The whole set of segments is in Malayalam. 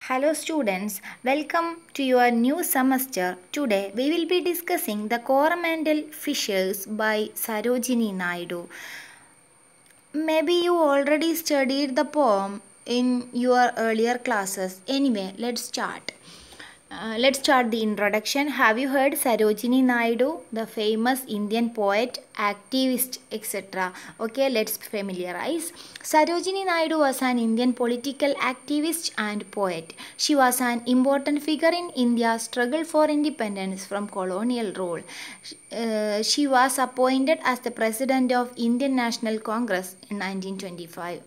Hello students, welcome to your new semester. Today we will be discussing the coromandel fishes by Sarojini Naidu. Maybe you already studied the poem in your earlier classes. Anyway, let's start. Uh, let's start the introduction. Have you heard Sarojini Naidu, the famous Indian poet, activist, etc.? Okay, let's familiarize. Sarojini Naidu was an Indian political activist and poet. She was an important figure in India's struggle for independence from colonial rule. Uh, she was appointed as the president of Indian National Congress in 1925.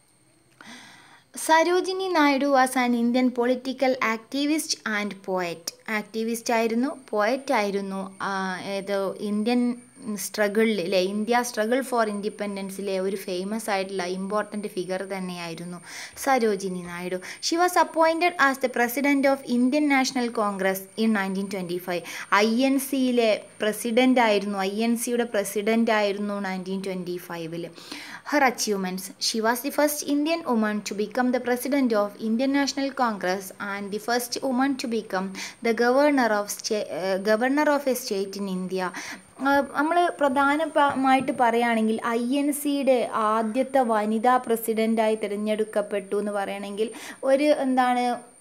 Sarojini Naidu was an Indian political activist and poet activist ആയിരുന്നു പോയറ്റ് ആയിരുന്നു ഏത് ഇന്ത്യൻ സ്ട്രഗിളിൽ അല്ലെ ഇന്ത്യ സ്ട്രഗിൾ ഫോർ ഇൻഡിപെൻഡൻസിലെ ഒരു ഫേമസ് ആയിട്ടുള്ള ഇമ്പോർട്ടൻറ്റ് ഫിഗർ തന്നെയായിരുന്നു Sarojini Naidu she was appointed as the president of Indian National Congress in nineteen twenty five I N സിയിലെ പ്രസിഡൻ്റ് ആയിരുന്നു ഐ എൻ സിയുടെ പ്രസിഡൻ്റ് ആയിരുന്നു നയൻറ്റീൻ ട്വൻറ്റി ഫൈവിൽ her achievements. She was the first Indian woman to become the president of Indian National Congress and the first woman to become the governor of sta- uh, governor of a state in India. നമ്മൾ പ്രധാനമായിട്ട് പറയുകയാണെങ്കിൽ ഐ എൻ സിയുടെ ആദ്യത്തെ വനിതാ പ്രസിഡൻ്റായി തിരഞ്ഞെടുക്കപ്പെട്ടു എന്ന് പറയുകയാണെങ്കിൽ ഒരു എന്താണ്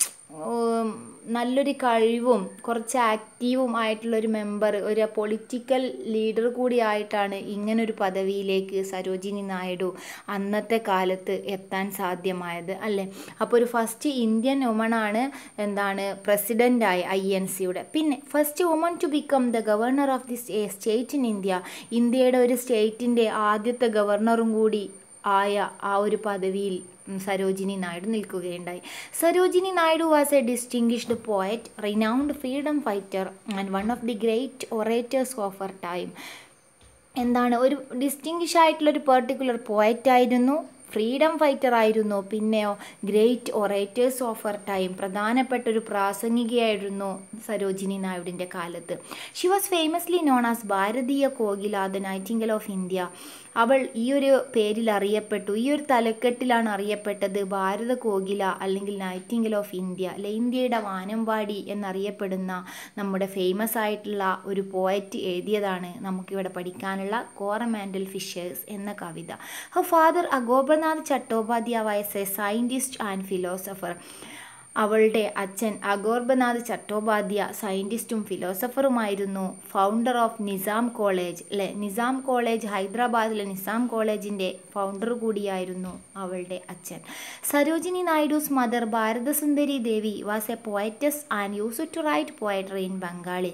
നല്ലൊരു കഴിവും കുറച്ച് ആക്റ്റീവും ആയിട്ടുള്ളൊരു മെമ്പർ ഒരു പൊളിറ്റിക്കൽ ലീഡർ കൂടി ആയിട്ടാണ് ഇങ്ങനൊരു പദവിയിലേക്ക് സരോജിനി നായിഡു അന്നത്തെ കാലത്ത് എത്താൻ സാധ്യമായത് അല്ലേ അപ്പോൾ ഒരു ഫസ്റ്റ് ഇന്ത്യൻ വുമണാണ് എന്താണ് പ്രസിഡൻ്റായി ഐ എൻ സിയുടെ പിന്നെ first woman to become the governor of the state in India ഇന്ത്യയുടെ ഒരു സ്റ്റേറ്റിൻ്റെ ആദ്യത്തെ ഗവർണറും കൂടി ആയ ആ ഒരു പദവിയിൽ സരോജിനി നായിഡു നിൽക്കുകയുണ്ടായി Sarojini Naidu was a distinguished poet renowned freedom fighter and one of the great orators of our time എന്താണ് ഒരു ഡിസ്റ്റിങ്ഷ് ആയിട്ടുള്ളൊരു പെർട്ടിക്കുലർ പോയറ്റ് ആയിരുന്നു ഫ്രീഡം ഫൈറ്റർ ആയിരുന്നു പിന്നെയോ great orators of our time പ്രധാനപ്പെട്ട ഒരു പ്രാസംഗികയായിരുന്നു സരോജിനി നായിഡുവിൻ്റെ കാലത്ത് she was famously known as Bharatiya Kokila the nightingale of India അവൾ ഈ ഒരു പേരിൽ അറിയപ്പെട്ടു ഈ ഒരു തലക്കെട്ടിലാണ് അറിയപ്പെട്ടത് ഭാരത കോകില അല്ലെങ്കിൽ നൈറ്റിംഗൽ ഓഫ് ഇന്ത്യ അല്ലെ ഇന്ത്യയുടെ വാനമ്പാടി എന്നറിയപ്പെടുന്ന നമ്മുടെ ഫേമസ് ആയിട്ടുള്ള ഒരു പോയറ്റ് എഴുതിയതാണ് നമുക്കിവിടെ പഠിക്കാനുള്ള കോറമാൻഡൽ ഫിഷേഴ്സ് എന്ന കവിത her father Aghorenath Chattopadhyay was a scientist and philosopher അവളുടെ അച്ഛൻ അഗോർബനാഥ് ചട്ടോപാധ്യ സയൻറ്റിസ്റ്റും ഫിലോസഫറുമായിരുന്നു ഫൗണ്ടർ ഓഫ് നിസാം കോളേജ് അല്ലെ നിസാം കോളേജ് ഹൈദരാബാദിലെ നിസാം കോളേജിൻ്റെ ഫൗണ്ടർ കൂടിയായിരുന്നു അവളുടെ അച്ഛൻ Sarojini Naidu's mother Barada Sundari Devi was a poetess and used to write poetry in Bengali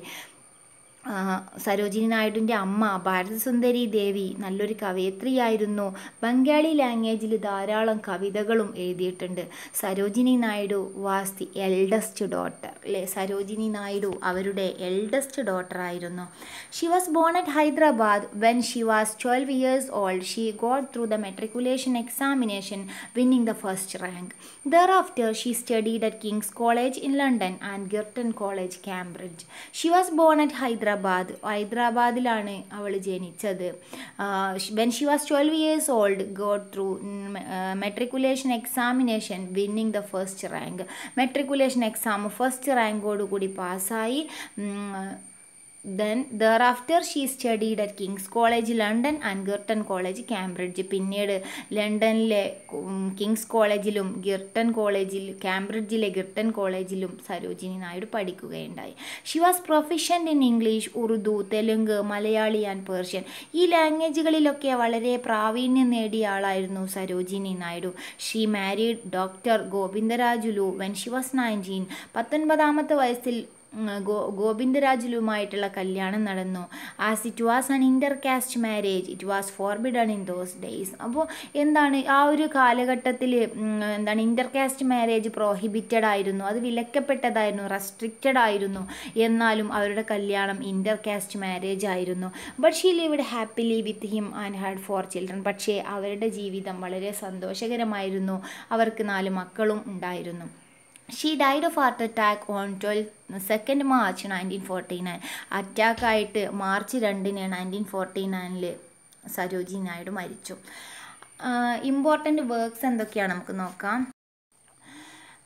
Sarojini നായിഡുവിൻ്റെ അമ്മ ഭാരതസുന്ദരി ദേവി നല്ലൊരു കവയത്രിയായിരുന്നു ബംഗാളി ലാംഗ്വേജിൽ ധാരാളം കവിതകളും എഴുതിയിട്ടുണ്ട് Sarojini Naidu was the eldest daughter അല്ലേ സരോജിനി നായിഡു അവരുടെ എൽഡസ്റ്റ് ഡോട്ടർ ആയിരുന്നു she was born at Hyderabad when she was twelve years old she got through the matriculation examination winning the first rank thereafter she studied at King's college in London and Girton college Cambridge she was born at Hyderabad Hyderabad ഹൈദരാബാദിലാണ് അവൾ ജനിച്ചത് when she was twelve years old got through matriculation examination winning the first rank matriculation exam first റാങ്കോടുകൂടി പാസ്സായി then thereafter she studied at King's college London and Girton college Cambridge പിന്നീട് ലണ്ടനിലെ കിങ്സ് കോളേജിലും ഗിർട്ടൺ കോളേജിൽ കാംബ്രിഡ്ജിലെ ഗിർട്ടൺ കോളേജിലും സരോജിനി നായിഡു പഠിക്കുകയുണ്ടായി she was proficient in English Urdu Telugu Malayali and Persian ഈ ലാംഗ്വേജുകളിലൊക്കെ വളരെ പ്രാവീണ്യം നേടിയ ആളായിരുന്നു Sarojini Naidu she married doctor Govindarajulu when she was nineteen പത്തൊൻപതാമത്തെ വയസ്സിൽ ഗോ ഗോവിന്ദരാജുലുമായിട്ടുള്ള കല്യാണം നടന്നു as it was an inter caste marriage it was forbidden in those days അപ്പോൾ എന്താണ് ആ ഒരു കാലഘട്ടത്തിൽ എന്താണ് ഇൻ്റർ കാസ്റ്റ് മാരേജ് പ്രോഹിബിറ്റഡ് ആയിരുന്നു അത് വിലക്കപ്പെട്ടതായിരുന്നു റെസ്ട്രിക്റ്റഡ് ആയിരുന്നു എന്നാലും അവരുടെ കല്യാണം ഇൻ്റർ കാസ്റ്റ് മാരേജ് ആയിരുന്നു but she lived happily with him and had four children പക്ഷേ അവരുടെ ജീവിതം വളരെ സന്തോഷകരമായിരുന്നു അവർക്ക് നാല് മക്കളും ഉണ്ടായിരുന്നു she died of heart attack on twelve second March nineteen forty nine അറ്റാക്കായിട്ട് മാർച്ച് രണ്ടിന് നയൻറ്റീൻ ഫോർട്ടി നയനിൽ സരോജിനി നായിഡു മരിച്ചു ഇമ്പോർട്ടൻ്റ് വർക്ക്സ് എന്തൊക്കെയാണ് നമുക്ക് നോക്കാം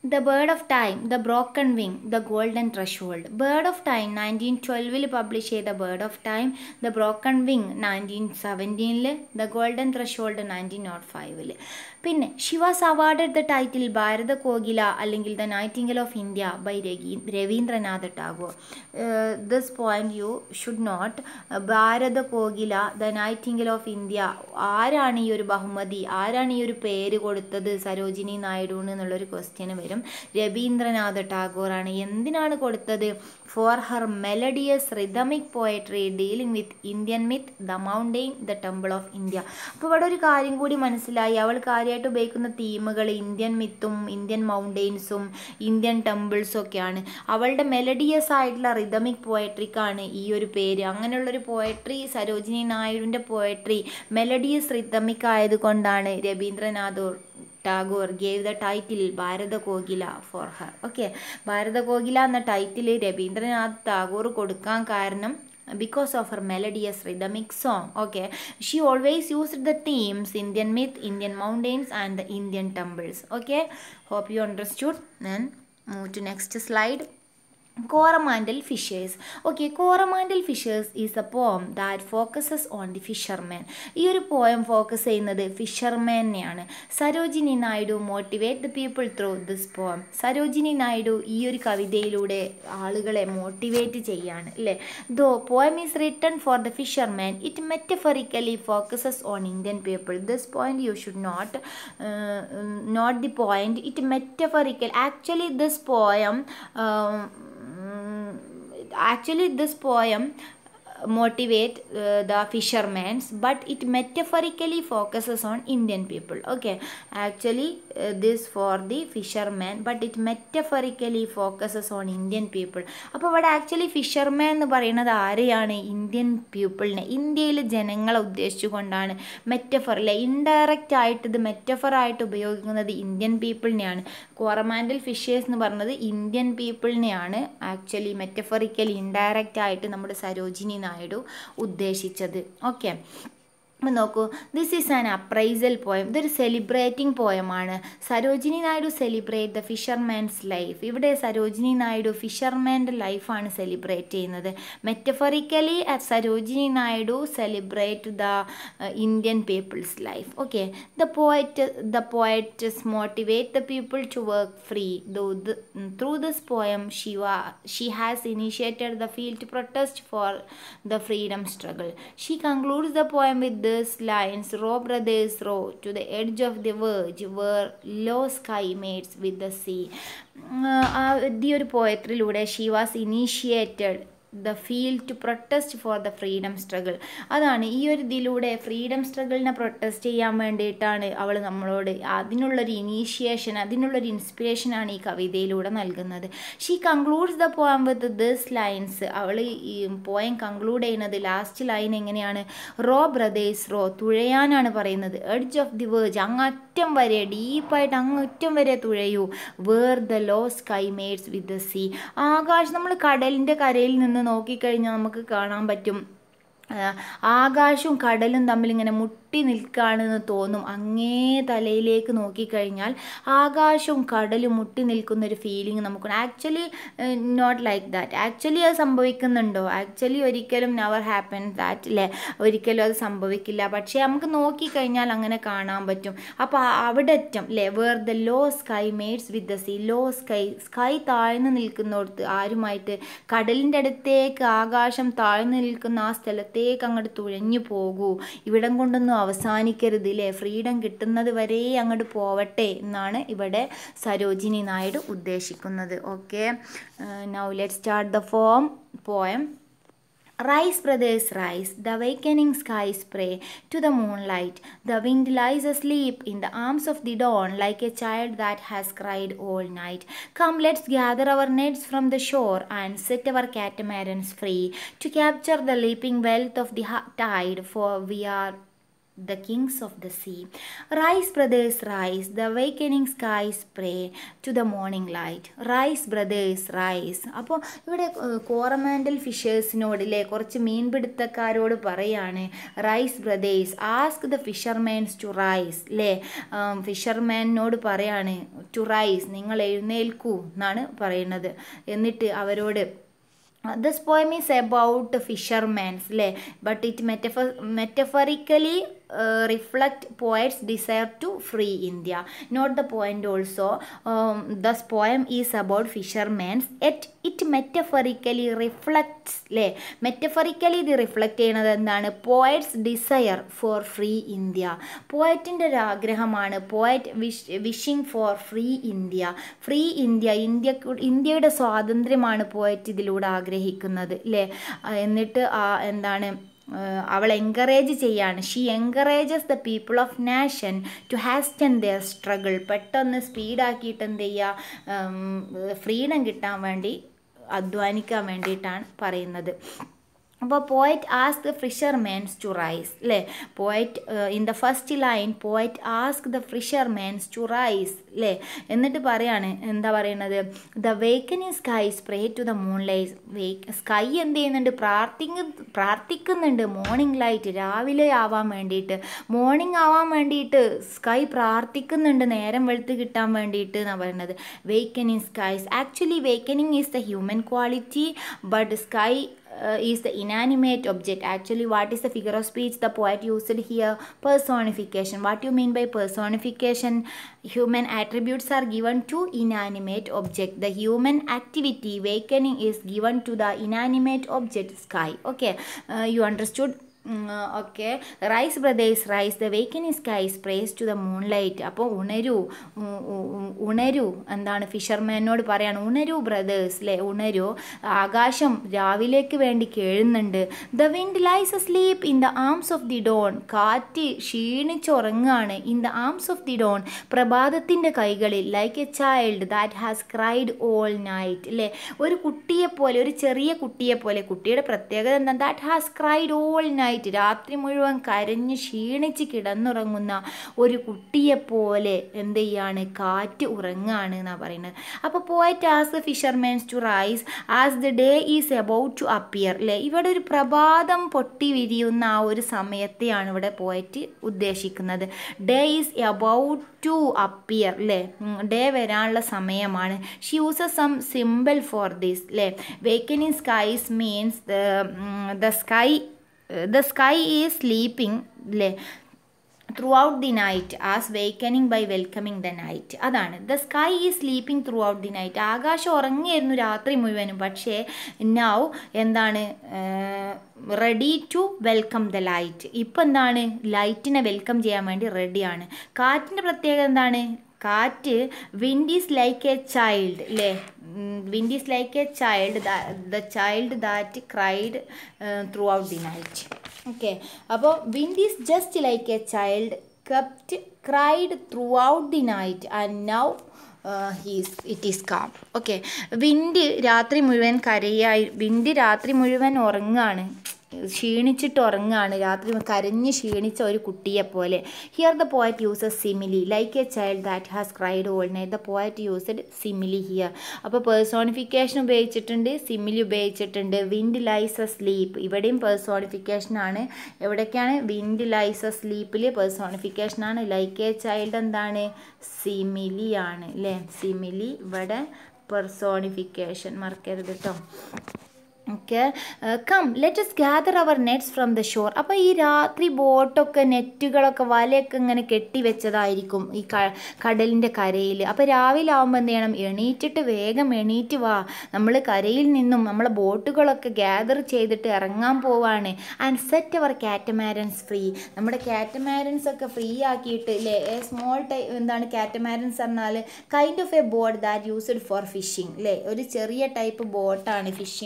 the bird of time the broken wing the golden threshold bird of time nineteen ട്വൽവിൽ പബ്ലിഷ് ചെയ്ത bird of time the broken wing nineteen സെവൻറ്റീനിൽ the golden threshold nineteen nought ഫൈവിൽ പിന്നെ she was awarded the title Bharata Kokila അല്ലെങ്കിൽ the nightingale of India by Ravi Rabindranath Tagore this point you should note Bharata Kokila the nightingale of India ആരാണ് ഈ ഒരു ബഹുമതി ആരാണ് ഈ ഒരു പേര് കൊടുത്തത് സരോജിനി നായിഡുവിന് എന്നുള്ളൊരു ക്വസ്റ്റ്യന് വരും രവീന്ദ്രനാഥ് ടാഗോറാണ് എന്തിനാണ് കൊടുത്തത് for her melodious rhythmic poetry dealing with Indian myth the mountain the temple of India അപ്പോൾ ഇവിടെ ഒരു കാര്യം കൂടി മനസ്സിലായി അവൾ കാര്യമായിട്ട് ഉപയോഗിക്കുന്ന തീമുകൾ ഇന്ത്യൻ മിത്തും ഇന്ത്യൻ മൗണ്ടെയിൻസും ഇന്ത്യൻ ടെമ്പിൾസും ഒക്കെയാണ് അവളുടെ മെലഡിയസ് ആയിട്ടുള്ള റിതമിക് പോയട്രിക്കാണ് ഈ ഒരു പേര് അങ്ങനെയുള്ളൊരു പോയട്രി സരോജിനി നായിഡുവിൻ്റെ പോയട്രി മെലഡിയസ് റിതമിക് ആയതുകൊണ്ടാണ് Rabindranath Tagore gave the title Bharata Kokila for her okay Bharata Kokila എന്ന ടൈറ്റിൽ രവീന്ദ്രനാഥ് ടാഗോർ കൊടുക്കാൻ കാരണം because of her melodious rhythmic song okay she always used the themes indian myth indian mountains and the indian temples okay hope you understood then move to next slide Coromandel Fishers. Okay, Coromandel Fishers is a poem that focuses on the fisherman. ഈ ഒരു പോയം ഫോക്കസ് ചെയ്യുന്നത് ഫിഷർമാനെയാണ് Sarojini Naidu motivate the people through this poem Sarojini Naidu ഈ ഒരു കവിതയിലൂടെ ആളുകളെ മോട്ടിവേറ്റ് ചെയ്യാണ് അല്ലേ though poem is written for the fisherman it metaphorically focuses on Indian people this point you should note note the point it metaphorical actually this poem actually this poem motivate uh, the fishermen but it metaphorically focuses on indian people okay actually uh, this for the fishermen but it metaphorically focuses on indian people അപ്പോൾ ഇവിടെ ആക്ച്വലി ഫിഷർമാൻ എന്ന് പറയുന്നത് ആരെയാണ് ഇന്ത്യൻ പീപ്പിളിനെ ഇന്ത്യയിലെ ജനങ്ങളെ ഉദ്ദേശിച്ചുകൊണ്ടാണ് മെറ്റഫർ അല്ലെ ഇൻഡയറക്റ്റ് ആയിട്ട് ഇത് മെറ്റഫർ ആയിട്ട് ഉപയോഗിക്കുന്നത് ഇന്ത്യൻ പീപ്പിളിനെയാണ് കോറമാൻഡൽ ഫിഷേഴ്സ് എന്ന് പറഞ്ഞത് ഇന്ത്യൻ പീപ്പിളിനെയാണ് ആക്ച്വലി മെറ്റഫറിക്കലി ഇൻഡയറക്റ്റ് ആയിട്ട് നമ്മുടെ സരോജിനി നായിഡു ഉദ്ദേശിച്ചത് ഓക്കെ അപ്പം നോക്കൂ this is an appraisal poem ഇതൊരു സെലിബ്രേറ്റിംഗ് പോയമാണ് Sarojini Naidu celebrate the fisherman's life ഇവിടെ സരോജിനി നായിഡു ഫിഷർമാൻ്റെ ലൈഫാണ് സെലിബ്രേറ്റ് ചെയ്യുന്നത് metaphorically Sarojini Naidu celebrate the Indian people's life okay the poet the poets motivate the people to work free through this poem she was she has initiated the field protest for the freedom struggle she concludes the poem with these lines row brothers row to the edge of the verge where low sky meets with the sea ഈ ഒരു പോയത്രിലൂടെ she was initiated the feel to protest for the freedom struggle അതാണ് ഈ ഒരു ഇതിലൂടെ ഫ്രീഡം സ്ട്രഗിളിനെ പ്രൊട്ടസ്റ്റ് ചെയ്യാൻ വേണ്ടിയിട്ടാണ് അവൾ നമ്മളോട് അതിനുള്ളൊരു ഇനീഷ്യേഷൻ അതിനുള്ളൊരു ഇൻസ്പിറേഷനാണ് ഈ കവിതയിലൂടെ നൽകുന്നത് she concludes the poem with this lines അവൾ ഈ പോയം കൺക്ലൂഡ് ചെയ്യുന്നത് ലാസ്റ്റ് ലൈൻ എങ്ങനെയാണ് റോ ബ്രദേഴ്സ് റോ തുഴയാനാണ് പറയുന്നത് എഡ്ജ് ഓഫ് ദി വേർജ് അങ്ങറ്റം വരെ ഡീപ്പായിട്ട് അങ്ങറ്റം വരെ തുഴയൂ where the low sky mates with the sea ആകാശം നമ്മൾ കടലിൻ്റെ കരയിൽ നിന്ന് നോക്കിക്കഴിഞ്ഞാൽ നമുക്ക് കാണാൻ പറ്റും ആകാശവും കടലും തമ്മിൽ ഇങ്ങനെ മുട്ടി നിൽക്കുകയാണെന്ന് തോന്നും അങ്ങേ തലയിലേക്ക് നോക്കിക്കഴിഞ്ഞാൽ ആകാശവും കടലും മുട്ടി നിൽക്കുന്ന ഒരു ഫീലിംഗ് നമുക്ക് actually not like that actually അത് സംഭവിക്കുന്നുണ്ടോ ആക്ച്വലി ഒരിക്കലും നെവർ ഹാപ്പൻ ദാറ്റ് അല്ലേ ഒരിക്കലും അത് സംഭവിക്കില്ല പക്ഷേ നമുക്ക് നോക്കിക്കഴിഞ്ഞാൽ അങ്ങനെ കാണാൻ പറ്റും അപ്പോൾ അവിടെ അറ്റം അല്ലേ where the low sky mates with the sea low sky sky താഴ്ന്നു നിൽക്കുന്നിടത്ത് ആരുമായിട്ട് കടലിൻ്റെ അടുത്തേക്ക് ആകാശം താഴ്ന്നു നിൽക്കുന്ന ആ സ്ഥലത്തേക്ക് അങ്ങോട്ട് തുഴഞ്ഞു പോകൂ ഇവിടം കൊണ്ടൊന്നും അവസാനിക്കരുത് ഇല്ലേ ഫ്രീഡം കിട്ടുന്നത് വരെ അങ്ങോട്ട് പോവട്ടെ എന്നാണ് ഇവിടെ സരോജിനി നായിഡു ഉദ്ദേശിക്കുന്നത് okay now let start the from poem Rise, brothers, rise. The awakening skies pray to the moonlight. The wind lies asleep in the arms of the dawn like a child that has cried all night. Come, let's gather our nets from the shore and set our catamarans free to capture the leaping wealth of the tide, for we are the kings of the sea. Rise, brothers, rise, the awakening skies pray to the morning light. Rise, brothers, rise. അപ്പോൾ ഇവിടെ കോറമാൻഡൽ ഫിഷേഴ്സിനോടില്ലേ കുറച്ച് മീൻപിടുത്തക്കാരോട് പറയാണ് rise brothers ask the fisherman's to rise അല്ലേ ഫിഷർമാനോട് പറയാണ് ടു റൈസ് നിങ്ങൾ എഴുന്നേൽക്കൂ എന്നാണ് പറയുന്നത് എന്നിട്ട് അവരോട് this poem is about fishermans അല്ലേ but it metaphor metaphorically reflect poet's desire to free India note the point also this poem is about fishermans yet it metaphorically reflects അല്ലേ മെറ്റഫറിക്കലി ഇത് റിഫ്ലക്റ്റ് ചെയ്യുന്നത് എന്താണ് poet's desire for free India പോയറ്റിൻ്റെ ഒരു ആഗ്രഹമാണ് poet wish wishing for free India free India India ഇന്ത്യയുടെ സ്വാതന്ത്ര്യമാണ് പോയറ്റ് ഇതിലൂടെ ആഗ്രഹിക്കുന്നത് അല്ലേ എന്നിട്ട് ആ എന്താണ് അവൾ എൻകറേജ് ചെയ്യാണ് she encourages the people of nation to hasten their struggle പെട്ടെന്ന് സ്പീഡാക്കിയിട്ട് എന്ത് ചെയ്യുക ഫ്രീഡം കിട്ടാൻ വേണ്ടി അധ്വാനിക്കാൻ വേണ്ടിയിട്ടാണ് പറയുന്നത് അപ്പോൾ poet ask the fisherman's to rise അല്ലേ poet in the first line poet ask the fisherman's to rise അല്ലേ എന്നിട്ട് പറയാണ് എന്താ പറയുന്നത് the wakening sky spray to the moon light sky എന്ത് ചെയ്യുന്നുണ്ട് പ്രാർത്ഥിക്ക പ്രാർത്ഥിക്കുന്നുണ്ട് മോർണിംഗ് ലൈറ്റ് രാവിലെ ആവാൻ വേണ്ടിയിട്ട് മോർണിംഗ് ആവാൻ വേണ്ടിയിട്ട് സ്കൈ പ്രാർത്ഥിക്കുന്നുണ്ട് നേരം വെളുത്ത് കിട്ടാൻ വേണ്ടിയിട്ട് എന്നാണ് പറയുന്നത് wakening skies actually wakening is the human quality but sky uh, is the inanimate object actually what is the figure of speech the poet used here personification what you mean by personification human attributes are given to inanimate object the human activity awakening is given to the inanimate object sky okay uh, you understood okay rise brothers rise the wakening skies prays to the moon light അപ്പോൾ ഉണരൂ ഉണരൂ എന്താണ് ഫിഷർമാനോട് പറയാണ് ഉണരൂ ബ്രദേഴ്സ് അല്ലേ ഉണരൂ ആകാശം രാവിലേക്ക് വേണ്ടി കേഴുന്നുണ്ട് the wind lies asleep in the arms of the dawn കാറ്റ് ക്ഷീണിച്ചുറങ്ങാണ് in the arms of the dawn പ്രഭാതത്തിൻ്റെ കൈകളിൽ like a child that has cried all night അല്ലേ ഒരു കുട്ടിയെപ്പോലെ ഒരു ചെറിയ കുട്ടിയെപ്പോലെ കുട്ടിയുടെ പ്രത്യേകത എന്താ that has cried all night രാത്രി മുഴുവൻ കരഞ്ഞ് ക്ഷീണിച്ച് കിടന്നുറങ്ങുന്ന ഒരു കുട്ടിയെപ്പോലെ എന്ത് ചെയ്യാണ് കാറ്റ് ഉറങ്ങാണ് എന്നാണ് പറയുന്നത് അപ്പോൾ poet as the fisherman's to rise as the day is about to appear അല്ലേ ഇവിടെ ഒരു പ്രഭാതം പൊട്ടി വിരിയുന്ന ആ ഒരു സമയത്തെയാണ് ഇവിടെ പോയറ്റ് ഉദ്ദേശിക്കുന്നത് day is about to appear അല്ലേ ഡേ വരാനുള്ള സമയമാണ് she uses some simple for this അല്ലേ wakening skies means the sky the sky is sleeping അല്ലേ throughout the night as wakening by welcoming the night അതാണ് the sky is sleeping throughout the night ആകാശം ഉറങ്ങിയായിരുന്നു രാത്രി മുഴുവനും പക്ഷേ നൗ എന്താണ് ready to welcome the light ഇപ്പം എന്താണ് ലൈറ്റിനെ വെൽക്കം ചെയ്യാൻ വേണ്ടി റെഡിയാണ് കാറ്റിൻ്റെ പ്രത്യേകത എന്താണ് കാറ്റ് wind is like a child അല്ലേ wind is like a child the child that cried throughout the night okay അപ്പോൾ wind is just like a child kept cried throughout the night and now he's it is calm okay wind രാത്രി മുഴുവൻ കരയായി വിൻഡ് രാത്രി മുഴുവൻ ഉറങ്ങാണ് ക്ഷീണിച്ചിട്ട് ഉറങ്ങാണ് രാത്രി കരഞ്ഞ് ക്ഷീണിച്ച ഒരു കുട്ടിയെ പോലെ here the poet uses simile like a child that has cried all night the poet used simile here അപ്പോൾ പേഴ്സോണിഫിക്കേഷൻ ഉപയോഗിച്ചിട്ടുണ്ട് സിമിലി ഉപയോഗിച്ചിട്ടുണ്ട് വിൻഡ് ലൈസ് എ സ്ലീപ്പ് ഇവിടെയും പേഴ്സോണിഫിക്കേഷനാണ് എവിടേക്കാണ് വിൻഡ് ലൈസ് എ സ്ലീപ്പിൽ പേഴ്സോണിഫിക്കേഷനാണ് ലൈക്ക് എ ചൈൽഡ് എന്താണ് സിമിലി ആണ് അല്ലേ സിമിലി ഇവിടെ പെർസോണിഫിക്കേഷൻ മറക്കരുത് കേട്ടോ okay come let's gather our nets from the shore അപ്പോൾ ഈ രാത്രി ബോട്ടൊക്കെ നെറ്റുകളൊക്കെ വലയൊക്കെ ഇങ്ങനെ കെട്ടി വെച്ചതായിരിക്കും ഈ ക കടലിൻ്റെ കരയിൽ അപ്പോൾ രാവിലെ ആകുമ്പോൾ എന്ത് ചെയ്യണം എണീറ്റിട്ട് വേഗം എണീറ്റ് വാ നമ്മൾ കരയിൽ നിന്നും നമ്മളെ ബോട്ടുകളൊക്കെ ഗ്യാദർ ചെയ്തിട്ട് ഇറങ്ങാൻ പോവാണ് and set our catamarans free നമ്മുടെ കാറ്റമാരൻസ് ഒക്കെ ഫ്രീ ആക്കിയിട്ട് ഇല്ലേ എ സ്മോൾ ടൈ എന്താണ് കാറ്റമാരൻസ് പറഞ്ഞാൽ kind of a boat that used for fishing അല്ലേ ഒരു ചെറിയ ടൈപ്പ് ബോട്ടാണ് ഫിഷിങ്ങിന് ഉപയോഗിക്കുന്നത്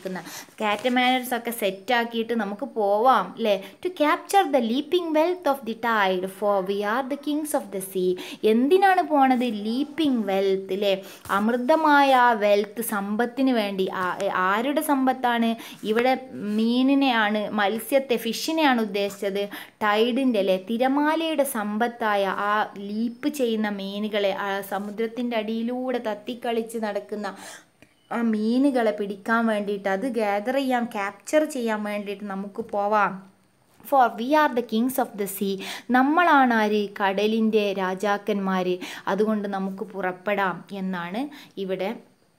നടക്കുന്ന കാറ്റമാനൻസ് ഒക്കെ സെറ്റാക്കിയിട്ട് നമുക്ക് പോവാം അല്ലേ to capture the leaping wealth of the tide for we are the kings of the sea എന്തിനാണ് പോണത് ലീപ്പിംഗ് വെൽത്ത് അല്ലേ അമൃതമായ ആ വെൽത്ത് സമ്പത്തിന് വേണ്ടി ആ- ആരുടെ സമ്പത്താണ് ഇവിടെ മീനിനെയാണ് മത്സ്യത്തെ ഫിഷിനെയാണ് ഉദ്ദേശിച്ചത് ടൈഡിൻ്റെ അല്ലേ തിരമാലയുടെ സമ്പത്തായ ആ ലീപ്പ് ചെയ്യുന്ന മീനുകളെ ആ സമുദ്രത്തിൻ്റെ അടിയിലൂടെ തത്തിക്കളിച്ച് നടക്കുന്ന ആ മീനുകളെ പിടിക്കാൻ വേണ്ടിയിട്ട് അത് ഗ്യാദർ ചെയ്യാൻ ക്യാപ്ചർ ചെയ്യാൻ വേണ്ടിയിട്ട് നമുക്ക് പോവാം for we are the kings of the sea നമ്മളാണ് ആര് കടലിൻ്റെ രാജാക്കന്മാർ അതുകൊണ്ട് നമുക്ക് പുറപ്പെടാം എന്നാണ് ഇവിടെ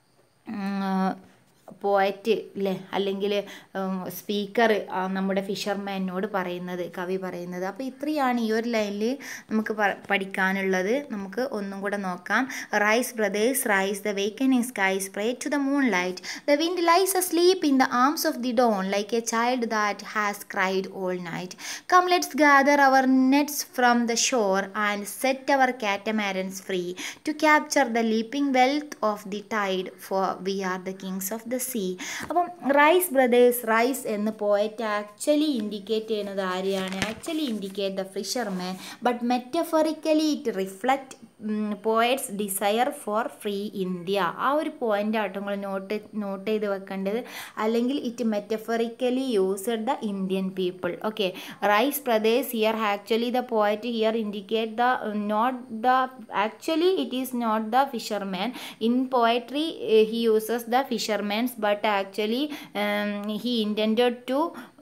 പോയറ്റ് അല്ലേ അല്ലെങ്കിൽ സ്പീക്കർ നമ്മുടെ ഫിഷർമാനോട് പറയുന്നത് കവി പറയുന്നത് അപ്പോൾ ഇത്രയാണ് ഈ ഒരു ലൈനിൽ നമുക്ക് പ- പഠിക്കാനുള്ളത് നമുക്ക് ഒന്നും കൂടെ നോക്കാം rise brothers rise the wakening sky spray to the moon light the wind lies asleep in the arms of the dawn like a child that has cried all night come let's gather our nets from the shore and set our catamarans free to capture the leaping wealth of the tide for we are the kings of the sea അപ്പം റൈസ് ബ്രദേഴ്സ് റൈസ് എന്ന് പോയറ്റ് ആക്ച്വലി ഇൻഡിക്കേറ്റ് ചെയ്യുന്നത് ആരെയാണ് actually indicate the fisherman but metaphorically it reflect poet's desire for free India ആ ഒരു പോയിന്റ് ആട്ടോ നിങ്ങൾ നോട്ട് നോട്ട് ചെയ്ത് വെക്കേണ്ടത് അല്ലെങ്കിൽ it metaphorically used the Indian people okay rise പ്രദേശ് here actually the poet here indicate the not the actually it is not the fisherman in poetry he uses the fishermen's but actually he intend to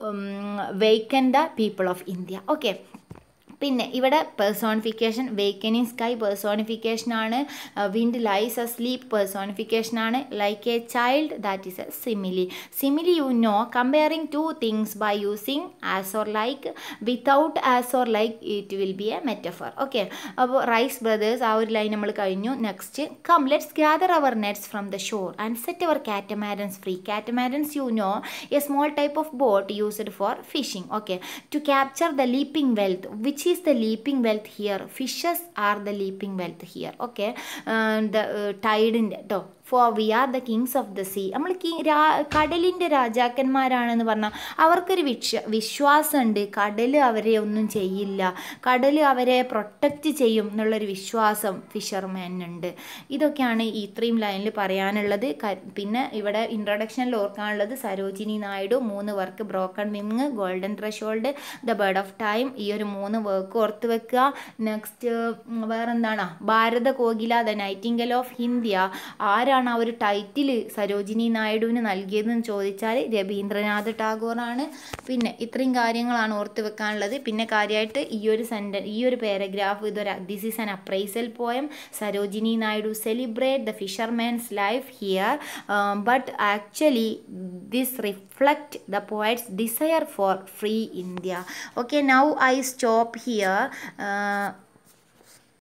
waken the people of India okay പിന്നെ ഇവിടെ പേഴ്സോണിഫിക്കേഷൻ വേക്കനിങ് സ്കൈ പേഴ്സോണിഫിക്കേഷൻ ആണ് wind lies asleep personification ആണ് like a child that is a simile simile you know comparing two things by using as or like without as or like it will be a metaphor okay അപ്പോൾ റൈസ് ബ്രദേഴ്സ് ആ ഒരു ലൈൻ നമ്മൾ കഴിഞ്ഞു next come let's gather our nets from the shore and set our catamarans free catamarans you know a small type of boat used for fishing okay to capture the leaping wealth which is the leaping wealth here fishes are the leaping wealth here okay the ടൈഡിൻ്റെ കേട്ടോ for we are the kings of the sea നമ്മൾ കി രാ കടലിൻ്റെ രാജാക്കന്മാരാണെന്ന് പറഞ്ഞാൽ അവർക്കൊരു വിശ്വ വിശ്വാസമുണ്ട് കടൽ അവരെ ഒന്നും ചെയ്യില്ല കടൽ അവരെ പ്രൊട്ടക്റ്റ് ചെയ്യും എന്നുള്ളൊരു വിശ്വാസം ഫിഷർമാനുണ്ട് ഇതൊക്കെയാണ് ഈ ഇത്രയും ലൈനിൽ പറയാനുള്ളത് ക- പിന്നെ ഇവിടെ ഇൻട്രൊഡക്ഷനിൽ ഓർക്കാനുള്ളത് സരോജിനി നായിഡു മൂന്ന് work broken wing golden threshold the bird of time ഈ ഒരു മൂന്ന് വർക്ക് ഓർത്ത് വെക്കുക നെക്സ്റ്റ് വേറെന്താണ് Bharata Kokila the nightingale of India ആരാണ് ആ ഒരു ടൈറ്റിൽ സരോജിനി നായിഡുവിന് നൽകിയതെന്ന് ചോദിച്ചാൽ രവീന്ദ്രനാഥ് ടാഗോറാണ് പിന്നെ ഇത്രയും കാര്യങ്ങളാണ് ഓർത്ത് വെക്കാനുള്ളത് പിന്നെ കാര്യമായിട്ട് ഈ ഒരു സെൻറ്റൻ ഈ ഒരു പാരഗ്രാഫ് ഇതൊരു this is an appraisal poem Sarojini Naidu celebrate the fisherman's life here but actually this reflect the poet's desire for free India okay now I stop here